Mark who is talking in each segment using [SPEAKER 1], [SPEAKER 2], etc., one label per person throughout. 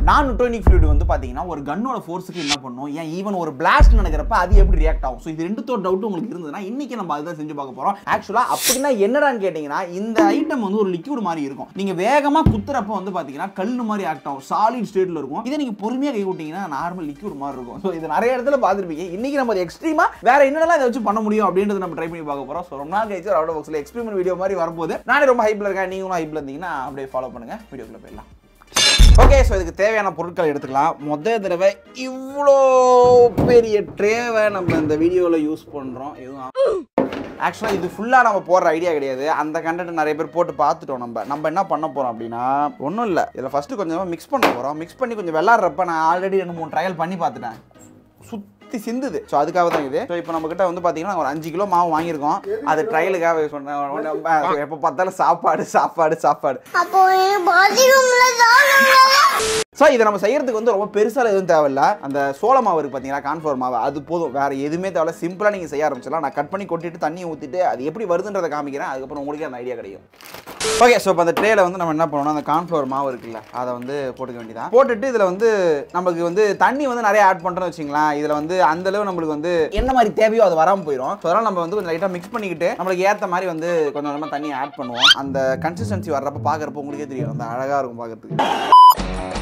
[SPEAKER 1] நான் நியூட்ரோனிக் ஃப்ளூயிட் வந்து பாத்தீங்கன்னா ஒரு கன்னோட ஃபோர்ஸுக்கு என்ன பண்ணும் ஏன் ஈவன் ஒரு பிளாஸ்ட் நடக்கிறப்ப அது எப்படி ரியாக்ட் ஆகும் ஸோ இது ரெண்டுத்தோட டவுட் உங்களுக்கு இருந்ததுன்னா இன்னைக்கு நம்ம அதுதான் செஞ்சு பார்க்க போறோம் ஆக்சுவலா அப்படின்னா என்னடான்னு கேட்டீங்கன்னா இந்த ஐட்டம் வந்து ஒரு லிக்விட் மாதிரி இருக்கும் நீங்க வேகமா குத்துறப்ப வந்து பாத்தீங்கன்னா கல்லு மாதிரி ஆக்ட் ஆகும் சாலிட் ஸ்டேட்ல இருக்கும் இதை நீங்க பொறுமையா கை விட்டீங்கன்னா நார்மல் லிக்விட் மாதிரி இருக்கும் ஸோ இது நிறைய இடத்துல பார்த்துருப்பீங்க இன்னைக்கு நம்ம எக்ஸ்ட்ரீமா வேற என்னெல்லாம் இதை வச்சு பண்ண முடியும் அப்படின்றது நம்ம ட்ரை பண்ணி பார்க்க போறோம் ஸோ ரொம்ப நாள் கழிச்சு ஒரு அவுட் பாக்ஸ்ல எக்ஸ்பெரிமெண்ட் வீடியோ மாதிரி வரும்போது நானே ரொம்ப ஹைப்ல இருக்கேன் நீங்களும் ஹைப்ல இருந்தீங்கன்னா அப்படியே ஃபாலோ பண்ணுங்க வீடியோக்குள்ள போயிடலாம் ஓகே ஸோ இதுக்கு தேவையான பொருட்கள் எடுத்துக்கலாம் முத தடவை இவ்வளோ பெரிய ட்ரேவை நம்ம இந்த வீடியோவில் யூஸ் பண்ணுறோம் எதுவும் ஆக்சுவலாக இது ஃபுல்லாக நம்ம போடுற ஐடியா கிடையாது அந்த கண்டென்ட் நிறைய பேர் போட்டு பார்த்துட்டோம் நம்ம நம்ம என்ன பண்ண போகிறோம் அப்படின்னா ஒன்றும் இல்லை இதில் ஃபஸ்ட்டு கொஞ்சமாக மிக்ஸ் பண்ண போகிறோம் மிக்ஸ் பண்ணி கொஞ்சம் விளாட்றப்ப நான் ஆல்ரெடி ரெண்டு மூணு ட்ரையல் பண்ணி பார்த்துட்டேன் சுற்றி சிந்துது ஸோ அதுக்காக தான் இது ஸோ இப்போ நம்ம கிட்ட வந்து பார்த்தீங்கன்னா ஒரு அஞ்சு கிலோ மாவு வாங்கியிருக்கோம் அது ட்ரையலுக்காக சொன்னேன் எப்போ பார்த்தாலும் சாப்பாடு சாப்பாடு சாப்பாடு
[SPEAKER 2] அப்போ பாத்ரூம்ல தான்
[SPEAKER 1] ஸோ இதை நம்ம செய்யறதுக்கு வந்து ரொம்ப பெருசாக எதுவும் தேவையில்ல அந்த சோள மாவு இருக்கு பார்த்தீங்களா கான்ஃபோர் மாவு அது போதும் வேற எதுவுமே தேவையில்ல சிம்பிளாக நீங்கள் செய்ய ஆரம்பிச்சிடலாம் நான் கட் பண்ணி கொட்டிட்டு தண்ணியை ஊற்றிட்டு அது எப்படி வருதுன்றதை காமிக்கிறேன் அதுக்கப்புறம் உங்களுக்கே அந்த ஐடியா கிடைக்கும் ஓகே ஸோ இப்போ அந்த ட்ரேல வந்து நம்ம என்ன பண்ணணும் அந்த கான்ஃப்ளவர் மாவு இருக்குல்ல அதை வந்து போட்டுக்க வேண்டியதான் போட்டுட்டு இதில் வந்து நமக்கு வந்து தண்ணி வந்து நிறைய ஆட் பண்ணுறோம்னு வச்சுங்களேன் இதில் வந்து அந்த அளவு நம்மளுக்கு வந்து என்ன மாதிரி தேவையோ அது வராமல் போயிடும் ஸோ அதனால் நம்ம வந்து கொஞ்சம் லைட்டாக மிக்ஸ் பண்ணிக்கிட்டு நம்மளுக்கு ஏற்ற மாதிரி வந்து கொஞ்சம் கொஞ்சமாக தண்ணி ஆட் பண்ணுவோம் அந்த கன்சிஸ்டன்சி வர்றப்ப பார்க்குறப்ப உங்களுக்கே தெரியும் அந்த அழகாக இருக்கும் பார்க்கறதுக்கு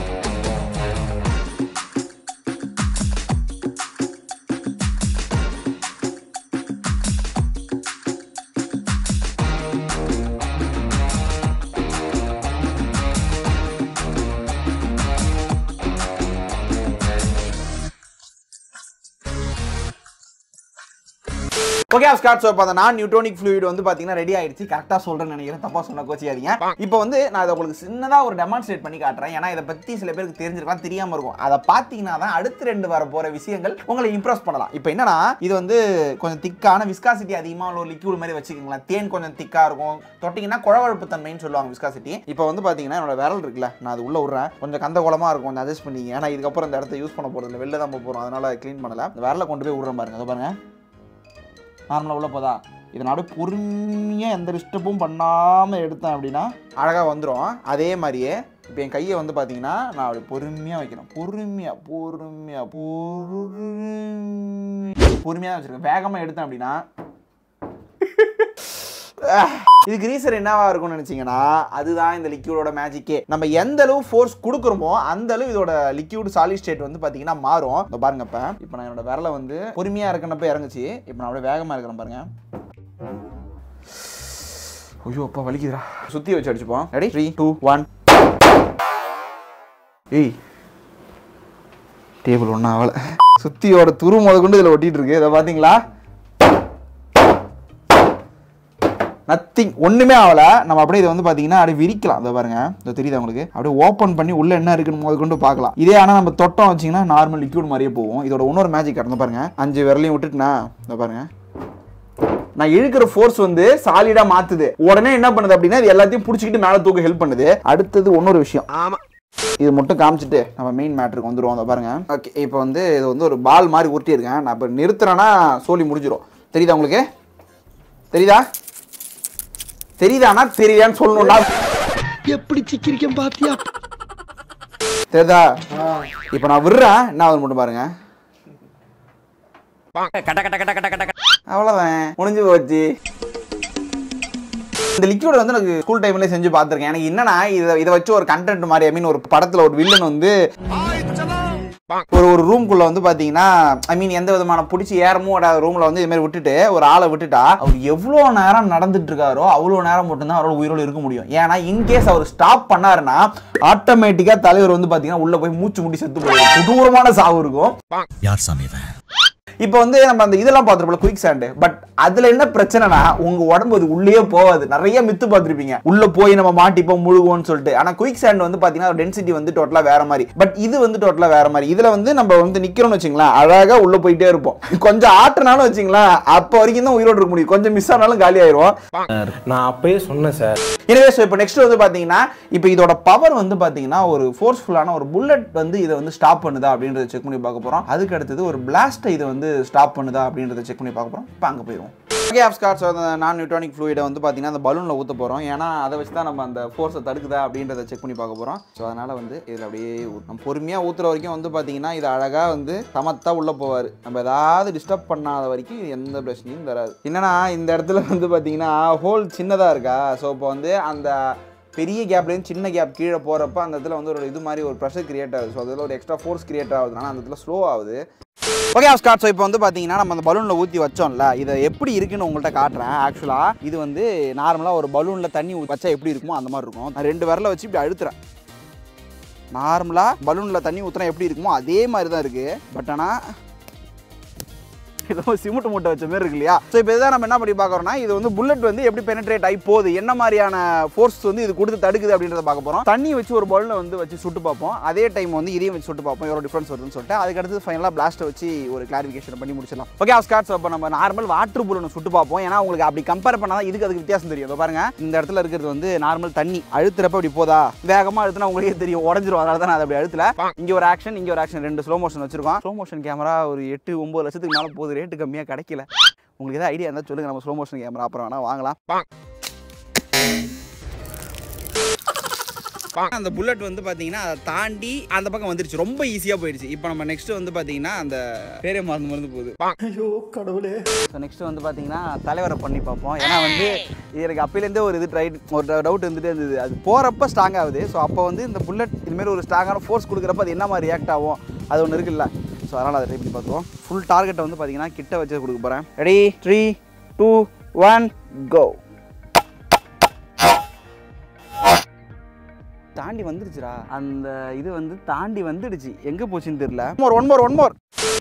[SPEAKER 1] ஓகே ஸ்காட் ஸோ இப்போ அந்த நான் நியூட்ரோனிக் ஃப்ளூயிட் வந்து பார்த்தீங்கன்னா ரெடி ஆயிடுச்சு கரெக்டாக சொல்கிறேன்னு நினைக்கிறேன் தப்பாக சொன்ன கோச்சியாதீங்க இப்போ வந்து நான் இதை உங்களுக்கு சின்னதாக ஒரு டெமான்ஸ்ட்ரேட் பண்ணி காட்டுறேன் ஏன்னா இதை பற்றி சில பேருக்கு தெரிஞ்சிருக்கலாம் தெரியாமல் இருக்கும் அதை பார்த்தீங்கன்னா தான் அடுத்து ரெண்டு வர போகிற விஷயங்கள் உங்களை இம்ப்ரெஸ் பண்ணலாம் இப்போ என்னன்னா இது வந்து கொஞ்சம் திக்கான விஸ்காசிட்டி அதிகமாக உள்ள ஒரு லிக்யூட் மாதிரி வச்சுக்கோங்களேன் தேன் கொஞ்சம் திக்காக இருக்கும் தொட்டிங்கன்னா குழவழப்பு தன்மைன்னு சொல்லுவாங்க விஸ்காசிட்டி இப்போ வந்து பார்த்தீங்கன்னா என்னோட விரல் இருக்குல்ல நான் அது உள்ளே விட்றேன் கொஞ்சம் கந்த குளமாக இருக்கும் கொஞ்சம் அட்ஜஸ்ட் பண்ணிங்க ஏன்னா இதுக்கப்புறம் இந்த இடத்த யூஸ் பண்ண போகிறது இல்லை வெளில தான் போக போகிறோம் அதனால் க்ளீன் பண்ணல இந்த விரலை கொண்டு போய் விட்றேன் பாருங்க அதை பாருங்க நார்மலாக உள்ள போதா இதை நான் அப்படியே பொறுமையாக எந்த டிஸ்டர்பும் பண்ணாமல் எடுத்தேன் அப்படின்னா அழகாக வந்துடும் அதே மாதிரியே இப்போ என் கையை வந்து பார்த்தீங்கன்னா நான் அப்படி பொறுமையாக வைக்கிறேன் பொறுமையாக பொறுமையாக பொறுமையாக பொறுமையாக வச்சுருக்கேன் வேகமாக எடுத்தேன் அப்படின்னா இதுக்கு ரீசன் என்னவா இருக்கும்னு நினைச்சீங்கன்னா அதுதான் இந்த லிக்யூடோட மேஜிக்கே நம்ம எந்த அளவு ஃபோர்ஸ் கொடுக்குறோமோ அந்த அளவு இதோட லிக்யூட் சாலிட் ஸ்டேட் வந்து பாத்தீங்கன்னா மாறும் இந்த பாருங்க இப்ப இப்போ நான் என்னோட விரலை வந்து பொறுமையா இருக்கனப்ப இறங்குச்சு இப்போ நான் அப்படியே வேகமா இருக்கிறேன் பாருங்க ஐயோ அப்பா வலிக்குதுடா சுத்தி வச்சு அடிச்சுப்போம் ரெடி த்ரீ டூ ஒன் ஏய் டேபிள் ஒன்றும் ஆகலை சுத்தியோட துரு முத கொண்டு இதில் ஒட்டிட்டு இருக்கு இதை பார்த்தீங்களா நத்திங் ஒண்ணுமே ஆகல நம்ம அப்படியே இதை வந்து பாத்தீங்கன்னா அப்படியே விரிக்கலாம் இதை பாருங்க இதை தெரியுதா உங்களுக்கு அப்படியே ஓப்பன் பண்ணி உள்ள என்ன இருக்குன்னு முதல் கொண்டு பார்க்கலாம் இதே ஆனா நம்ம தொட்டம் வச்சீங்கன்னா நார்மல் லிக்யூட் மாதிரியே போகும் இதோட இன்னொரு மேஜிக் கடந்து பாருங்க அஞ்சு விரலையும் விட்டுட்டுனா இதை பாருங்க நான் இழுக்கிற ஃபோர்ஸ் வந்து சாலிடா மாத்துது உடனே என்ன பண்ணுது அப்படின்னா இது எல்லாத்தையும் பிடிச்சிக்கிட்டு மேல தூக்க ஹெல்ப் பண்ணுது அடுத்தது இன்னொரு விஷயம்
[SPEAKER 3] ஆமா
[SPEAKER 1] இது மட்டும் காமிச்சிட்டு நம்ம மெயின் மேட்ருக்கு வந்துருவோம் அதை பாருங்க ஓகே இப்போ வந்து இது வந்து ஒரு பால் மாதிரி உருட்டி இருக்கேன் நான் இப்போ நிறுத்துறேன்னா சோலி முடிஞ்சிடும் தெரியுதா உங்களுக்கு தெரியுதா தெரியுதானா தெரியுதான்னு சொல்லணும்னா
[SPEAKER 3] எப்படி சிக்கிரிக்கம் பாத்தியா
[SPEAKER 1] தெரியுதா இப்போ நான் விடுறேன் என்ன ஆகுது மட்டும் பாருங்க அவ்வளோதான் முடிஞ்சு போச்சு இந்த லிக்விட் வந்து எனக்கு ஸ்கூல் டைம்ல செஞ்சு பார்த்துருக்கேன் எனக்கு என்னன்னா இதை இதை வச்சு ஒரு கண்டென்ட் மாதிரி ஐ மீன் ஒரு படத்துல ஒரு வில்லன் வந்து ஒரு ஒரு ரூம்குள்ள வந்து பாத்தீங்கன்னா ஐ மீன் எந்த விதமான பிடிச்சி ஏறமும் விடாத ரூம்ல வந்து இது மாதிரி விட்டுட்டு ஒரு ஆளை விட்டுட்டா அவர் எவ்வளோ நேரம் நடந்துட்டு இருக்காரோ அவ்வளோ நேரம் மட்டும்தான் அவரோட உயிரோடு இருக்க முடியும் ஏன்னா இன்கேஸ் அவர் ஸ்டாப் பண்ணாருன்னா ஆட்டோமேட்டிக்கா தலைவர் வந்து பாத்தீங்கன்னா உள்ள போய் மூச்சு முடி செத்து போயிடும் கொடூரமான சாவு இருக்கும்
[SPEAKER 4] யார் சாமி இவன்
[SPEAKER 1] இப்போ வந்து நம்ம அந்த இதெல்லாம் பார்த்துருப்போம் குயிக் சாண்டு பட் அதுல என்ன பிரச்சனைனா உங்க உடம்பு அது உள்ளே போகாது நிறைய மித்து பார்த்துருப்பீங்க உள்ள போய் நம்ம மாட்டிப்போம் முழுகுவோம்னு சொல்லிட்டு ஆனா குயிக் சாண்ட் வந்து பாத்தீங்கன்னா டென்சிட்டி வந்து டோட்டலா வேற மாதிரி பட் இது வந்து டோட்டலா வேற மாதிரி இதுல வந்து நம்ம வந்து நிக்கிறோம்னு வச்சுங்களேன் அழகா உள்ள போயிட்டே இருப்போம் கொஞ்சம் ஆட்டினாலும் வச்சுங்களேன் அப்போ வரைக்கும் தான் உயிரோடு இருக்க முடியும் கொஞ்சம் மிஸ் ஆனாலும் காலி ஆயிரும்
[SPEAKER 5] நான் அப்பயே சொன்னேன் சார்
[SPEAKER 1] எனவே ஸோ இப்போ நெக்ஸ்ட் வந்து பார்த்தீங்கன்னா இப்போ இதோட பவர் வந்து பார்த்தீங்கன்னா ஒரு ஃபோர்ஸ்ஃபுல்லான ஒரு புல்லட் வந்து இதை வந்து ஸ்டாப் பண்ணுதா அப்படின்றத செக் பண்ணி பார்க்க போகிறோம் அதுக்கு அடுத்தது ஒரு பிளாஸ்ட்டை இதை வந்து ஸ்டாப் பண்ணுதா அப்படின்றத செக் பண்ணி பார்க்க போகிறோம் இப்போ அங்கே போயிடுவோம் ஓகே ஆஃப் ஸ்காட்ஸ் அந்த நான் நியூட்ரானிக் ஃப்ளூயிடை வந்து பார்த்தீங்கன்னா அந்த பலூனில் ஊற்ற போகிறோம் ஏன்னா அதை வச்சு தான் நம்ம அந்த ஃபோர்ஸை தடுக்குதா அப்படின்றத செக் பண்ணி பார்க்க போகிறோம் ஸோ அதனால் வந்து இதில் அப்படியே ஊ- நம்ம பொறுமையாக ஊற்றுற வரைக்கும் வந்து பார்த்தீங்கன்னா இது அழகாக வந்து சமத்தா உள்ளே போவார் நம்ம ஏதாவது டிஸ்டர்ப் பண்ணாத வரைக்கும் இது எந்த பிரச்சனையும் தராது என்னன்னா இந்த இடத்துல வந்து பார்த்தீங்கன்னா ஹோல் சின்னதாக இருக்கா ஸோ இப்போ வந்து அந்த பெரிய கேப்லேருந்து சின்ன கேப் கீழே போகிறப்ப அந்த இடத்துல வந்து ஒரு இது மாதிரி ஒரு ப்ரெஷர் கிரியேட் ஆகுது ஸோ அதில் ஒரு எக்ஸ்ட்ரா ஃபோர்ஸ் கிரியேட் ஆகுதுனால அந்த இடத்துல ஸ்லோ ஆகுது ஓகே ஸ்காட் ஸோ இப்போ வந்து பார்த்தீங்கன்னா நம்ம அந்த பலூனில் ஊற்றி வச்சோம்ல இதை எப்படி இருக்குன்னு உங்கள்கிட்ட காட்டுறேன் ஆக்சுவலாக இது வந்து நார்மலாக ஒரு பலூனில் தண்ணி ஊத்தி வச்சா எப்படி இருக்குமோ அந்த மாதிரி இருக்கும் நான் ரெண்டு விரல வச்சு இப்படி அழுத்துறேன் நார்மலாக பலூனில் தண்ணி ஊற்றுனா எப்படி இருக்குமோ அதே மாதிரி தான் இருக்குது பட் ஆனால் ஏதோ சிமெண்ட் மூட்டை வச்ச மாதிரி இருக்கு இல்லையா ஸோ இப்போ இதான் நம்ம என்ன பண்ணி பார்க்குறோம்னா இது வந்து புல்லட் வந்து எப்படி பெனிட்ரேட் ஆகி போகுது என்ன மாதிரியான ஃபோர்ஸ் வந்து இது கொடுத்து தடுக்குது அப்படின்றத பார்க்க போகிறோம் தண்ணி வச்சு ஒரு பலூனை வந்து வச்சு சுட்டு பார்ப்போம் அதே டைம் வந்து இதையும் வச்சு சுட்டு பார்ப்போம் எவ்வளோ டிஃப்ரென்ஸ் வருதுன்னு சொல்லிட்டு அதுக்கடுத்து ஃபைனலாக பிளாஸ்ட்டை வச்சு ஒரு கிளாரிஃபிகேஷன் பண்ணி முடிச்சிடலாம் ஓகே ஸ்காட்ஸ் இப்போ நம்ம நார்மல் வாட்டர் பலூனை சுட்டு பார்ப்போம் ஏன்னா உங்களுக்கு அப்படி கம்பேர் பண்ணால் இதுக்கு அதுக்கு வித்தியாசம் தெரியும் இதோ பாருங்க இந்த இடத்துல இருக்கிறது வந்து நார்மல் தண்ணி அழுத்துறப்ப இப்படி போதா வேகமாக அழுத்தினா உங்களுக்கே தெரியும் உடஞ்சிரும் அதனால தான் நான் அதை அப்படி அழுத்தல இங்கே ஒரு ஆக்ஷன் இங்கே ஒரு ஆக்ஷன் ரெண்டு ஸ்லோ மோஷன் வச்சிருக்கோம் ஸ்லோ மோஷன் கேமரா ஒரு எட்டு ஒம்பது லட்சத்துக்கு மேலே போகுது ரேட்டு கம்மியாக கிடைக்கல உங்களுக்கு ஏதாவது ஐடியா இருந்தால் சொல்லுங்க நம்ம ஸ்லோ மோஷன் கேமரா அப்புறம் வேணா வாங்கலாம் அந்த புல்லட் வந்து பார்த்தீங்கன்னா அதை தாண்டி அந்த பக்கம் வந்துருச்சு ரொம்ப ஈஸியாக போயிடுச்சு இப்போ நம்ம நெக்ஸ்ட் வந்து பார்த்தீங்கன்னா அந்த பேரே மறந்து மறந்து போகுது
[SPEAKER 3] ஐயோ கடவுளே
[SPEAKER 1] ஸோ நெக்ஸ்ட் வந்து பார்த்தீங்கன்னா தலைவரை பண்ணி பார்ப்போம் ஏன்னா வந்து இது எனக்கு அப்பையிலேருந்தே ஒரு இது ட்ரை ஒரு டவுட் இருந்துகிட்டே இருந்தது அது போகிறப்ப ஸ்ட்ராங் ஆகுது ஸோ அப்போ வந்து இந்த புல்லட் இதுமாரி ஒரு ஸ்ட்ராங்கான ஃபோர்ஸ் கொடுக்குறப்ப அது என்ன மாதிரி ரியாக்ட் ஆகும் அது ஒன்று இருக்குல்ல ஸோ அதனால் அதை ட்ரை பண்ணி பார்த்துருவோம் ஃபுல் டார்கெட்டை வந்து பார்த்தீங்கன்னா கிட்ட வச்சு கொடுக்க போகிறேன் ready three two one go தாண்டி வந்துடுச்சுடா அந்த இது வந்து தாண்டி வந்துடுச்சு எங்கே போச்சுன்னு தெரியல one more one more one more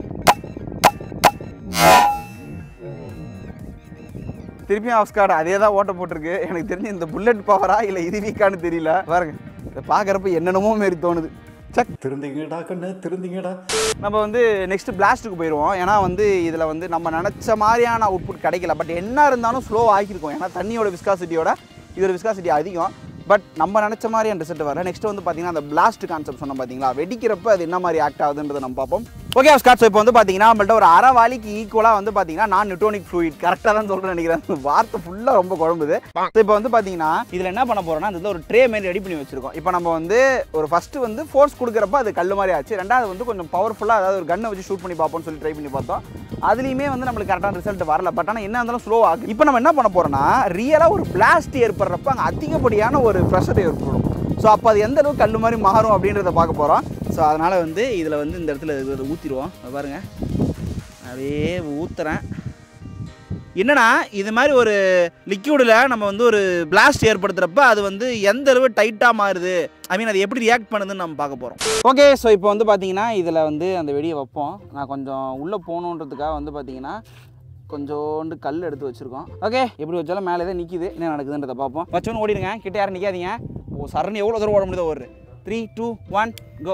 [SPEAKER 1] திருப்பியும் ஆஃப்ஸ்கார்டு அதே தான் ஓட்ட போட்டிருக்கு எனக்கு தெரிஞ்சு இந்த புல்லட் பவரா இல்லை இது வீக்கான்னு தெரியல பாருங்க இதை பார்க்குறப்ப என்னென்னமோ மாரி தோணுது சக்
[SPEAKER 3] திருந்திங்கடா கண்ணு திருந்திங்கடா
[SPEAKER 1] நம்ம வந்து நெக்ஸ்ட் பிளாஸ்ட்டுக்கு போயிடுவோம் ஏன்னா வந்து இதில் வந்து நம்ம நினச்ச மாதிரியான அவுட்புட் கிடைக்கல பட் என்ன இருந்தாலும் ஸ்லோ ஆகியிருக்கும் ஏன்னா தண்ணியோட விஸ்காசிட்டியோட இதோட விஸ்காசிட்டி அதிகம் பட் நம்ம நினச்ச மாதிரியான ரிசல்ட் வரல நெக்ஸ்ட் வந்து பார்த்தீங்கன்னா அந்த பிளாஸ்ட் கான்செப்ட் சொன்னோம் பார்த்தீங்களா வெடிக்கிறப்ப அது என்ன மாதிரி ஆக்ட் ஆகுதுன்றதை நம்ம பார்ப்போம் ஓகே ஸ்காட் ஸோ இப்போ வந்து பார்த்தீங்கன்னா நம்மள்ட்ட ஒரு அரை வாலிக்கு ஈக்குவலாக வந்து பார்த்தீங்கன்னா நான் நியூட்ரோனிக் ஃப்ளூயிட் கரெக்டாக தான் சொல்கிறேன் நினைக்கிறேன் அந்த வார்த்தை ஃபுல்லாக ரொம்ப குழம்புது ஸோ இப்போ வந்து பார்த்தீங்கன்னா இதில் என்ன பண்ண போகிறோம்னா இந்த ஒரு ட்ரே மாரி ரெடி பண்ணி வச்சிருக்கோம் இப்போ நம்ம வந்து ஒரு ஃபஸ்ட்டு வந்து ஃபோர்ஸ் கொடுக்குறப்ப அது கல் மாதிரி ஆச்சு ரெண்டாவது வந்து கொஞ்சம் பவர்ஃபுல்லாக அதாவது ஒரு கன்னை வச்சு ஷூட் பண்ணி பார்ப்போம்னு சொல்லி ட்ரை பண்ணி பார்த்தோம் அதுலேயுமே வந்து நம்மளுக்கு கரெக்டான ரிசல்ட் வரல பட் ஆனால் என்ன இருந்தாலும் ஸ்லோ ஆகுது இப்போ நம்ம என்ன பண்ண போகிறோம்னா ரியலாக ஒரு பிளாஸ்ட் ஏற்படுறப்ப அங்கே அதிகப்படியான ஒரு ப்ரெஷர் ஏற்படும் ஸோ அப்போ அது எந்த அளவுக்கு கல் மாதிரி மாறும் அப்படின்றத பார்க்க போகிறோம் ஸோ அதனால் வந்து இதில் வந்து இந்த இடத்துல இதை ஊற்றிடுவோம் பாருங்க அப்படியே ஊற்றுறேன் என்னன்னா இது மாதிரி ஒரு லிக்யூடில் நம்ம வந்து ஒரு பிளாஸ்ட் ஏற்படுத்துகிறப்ப அது வந்து எந்த அளவு டைட்டாக மாறுது ஐ மீன் அது எப்படி ரியாக்ட் பண்ணுதுன்னு நம்ம பார்க்க போகிறோம் ஓகே ஸோ இப்போ வந்து பார்த்தீங்கன்னா இதில் வந்து அந்த வெடியை வைப்போம் நான் கொஞ்சம் உள்ளே போகணுன்றதுக்காக வந்து பார்த்தீங்கன்னா கொஞ்சோண்டு கல் எடுத்து வச்சுருக்கோம் ஓகே எப்படி வச்சாலும் மேலே தான் நிற்கிது என்ன நடக்குதுன்றதை பார்ப்போம் வச்சோன்னு ஓடிடுங்க கிட்ட யாரும் நிற்காதீங்க ஓ சரண் எவ்வளோ தூரம் ஓட முடியுதோ ஒரு three two one go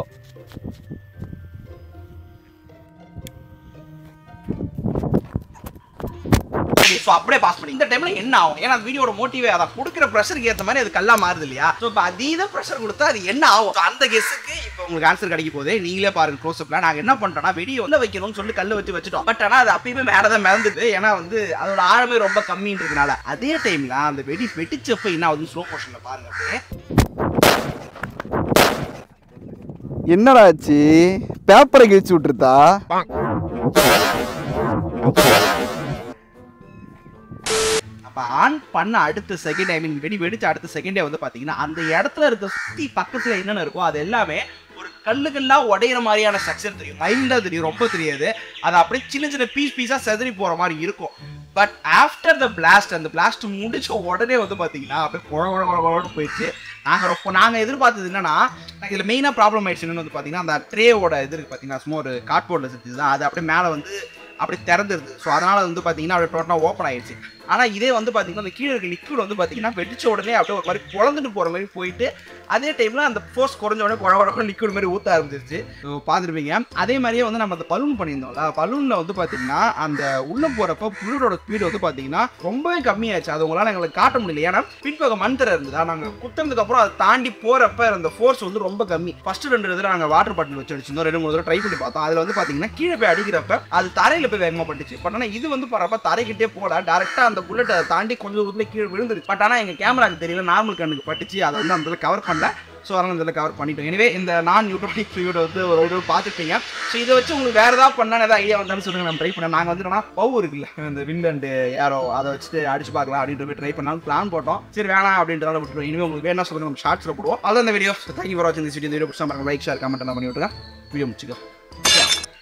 [SPEAKER 1] so அப்படியே பாஸ் பண்ணி இந்த டைம்ல என்ன ஆகும் ஏன்னா வீடியோட மோட்டிவே அதை கொடுக்குற ப்ரெஷருக்கு ஏற்ற மாதிரி அது கல்லா மாறுது இல்லையா ஸோ இப்போ அதீத ப்ரெஷர் கொடுத்தா அது என்ன ஆகும் So, அந்த கெஸ்ஸுக்கு இப்போ உங்களுக்கு ஆன்சர் கிடைக்க போதே நீங்களே பாருங்க க்ளோஸ் அப்ல நாங்கள் என்ன பண்ணிட்டோம்னா வெடியை வந்து வைக்கணும்னு சொல்லி கல்லை வச்சு வச்சுட்டோம் பட் ஆனால் அது அப்பயுமே மேலே தான் மிதந்துது ஏன்னா வந்து அதோட ஆழமே ரொம்ப கம்மின்றதுனால அதே டைம்ல அந்த வெடி வெடிச்சப்ப என்ன ஆகுதுன்னு ஸ்லோ மோஷன்ல பாருங்க அப்படியே என்னடா ஆச்சு பேப்பரை கிழிச்சு விட்டுருத்தா அப்போ ஆன் பண்ண அடுத்த செகண்ட் ஐ மீன் வெடி வெடிச்ச அடுத்த செகண்டே வந்து பார்த்தீங்கன்னா அந்த இடத்துல இருக்க சுற்றி பக்கத்தில் என்னென்ன இருக்கோ அது எல்லாமே ஒரு கல்லுகள்லாம் உடையிற மாதிரியான ஸ்ட்ரக்சர் தெரியும் மைல்டாக தெரியும் ரொம்ப தெரியாது அது அப்படியே சின்ன சின்ன பீஸ் பீஸாக செதறி போகிற மாதிரி இருக்கும் பட் ஆஃப்டர் த பிளாஸ்ட் அந்த பிளாஸ்ட் முடிச்ச உடனே வந்து பார்த்தீங்கன்னா அப்படியே குழ குழ குழ குழன்னு போயிடுச்சு நாங்கள் ரொம்ப நாங்கள் எதிர்பார்த்தது என்னன்னா இதில் மெயினாக ப்ராப்ளம் ஆயிடுச்சு என்னன்னு வந்து பார்த்தீங்கன்னா அந்த ட்ரேவோட இது இருக்கு பார்த்தீங்கன்னா சும்மா ஒரு கார்ட்போர்டில் செஞ்சது தான் அது அப்படியே மேலே வந்து அப்படி திறந்துருது ஸோ அதனால் வந்து பார்த்தீங்கன்னா அப்படியே டோட்டலாக ஓப்பன் ஆயிடுச்சு ஆனால் இதே வந்து பார்த்தீங்கன்னா அந்த கீழே இருக்க லிக்விட் வந்து பார்த்தீங்கன்னா வெடிச்ச உடனே அப்படியே ஒரு மாதிரி குழந்துட்டு போகிற மாதிரி போயிட்டு அதே டைமில் அந்த ஃபோர்ஸ் குறைஞ்ச உடனே குழ குழ லிக்விட் மாதிரி ஊற்ற ஆரம்பிச்சிருச்சு ஸோ பார்த்துருப்பீங்க அதே மாதிரியே வந்து நம்ம அந்த பலூன் பண்ணியிருந்தோம்ல பலூனில் வந்து பார்த்தீங்கன்னா அந்த உள்ளே போகிறப்ப புல்லோட ஸ்பீடு வந்து பார்த்தீங்கன்னா ரொம்பவே கம்மியாச்சு அது உங்களால் எங்களுக்கு காட்ட முடியல ஏன்னா பின்பக்கம் மண் தர இருந்ததா நாங்கள் குத்துனதுக்கு அப்புறம் அதை தாண்டி போகிறப்ப அந்த ஃபோர்ஸ் வந்து ரொம்ப கம்மி ஃபர்ஸ்ட் ரெண்டு தடவை நாங்கள் வாட்டர் பாட்டில் வச்சு அடிச்சிருந்தோம் ரெண்டு மூணு தடவை ட்ரை பண்ணி பார்த்தோம் அதில் வந்து பார்த்தீங்கன்னா கீழே போய் அடிக்கிறப்ப அது தரையில் போய் வேகமாக பட்டுச்சு பட் ஆனால் இது வந்து பரப்ப தரைக்கிட்டே போல டேரெக்டாக அந்த புல்லட்டை தாண்டி கொஞ்சம் தூரத்தில் கீழே விழுந்துருச்சு பட் ஆனால் எங்கள் கேமராக்கு தெரியல நார்மல் கண்ணுக்கு பட்டுச்சு அதை வந்து அந்த கவர் பண்ணல ஸோ அதனால் இந்த கவர் பண்ணிட்டோம் எனவே இந்த நான் யூடியூப் வீடியோ வந்து ஒரு வீடியோ பார்த்துருப்பீங்க ஸோ இதை வச்சு உங்களுக்கு வேறு ஏதாவது பண்ணால் ஏதாவது ஐடியா வந்தாலும் சொல்லுங்க நம்ம ட்ரை பண்ண நாங்கள் வந்து என்னன்னா பவு இருக்குல்ல இந்த விண்ட் அண்ட் ஏரோ அதை வச்சுட்டு அடிச்சு பார்க்கலாம் அப்படின்ற போய் ட்ரை பண்ணாலும் பிளான் போட்டோம் சரி வேணாம் அப்படின்றத விட்டுருவோம் இனிமேல் உங்களுக்கு வேணா சொல்லுங்க நம்ம ஷார்ட்ஸில் போடுவோம் அதான் இந்த வீடியோ தேங்க்யூ ஃபார் வாட்சிங் திஸ் வீடியோ இந்த வீடியோ பிடிச்சா லைக் ஷேர் கமெண்ட் எல்லாம் பண்ணி விட்டுருங்க வீடியோ முடிச்சுக்கோ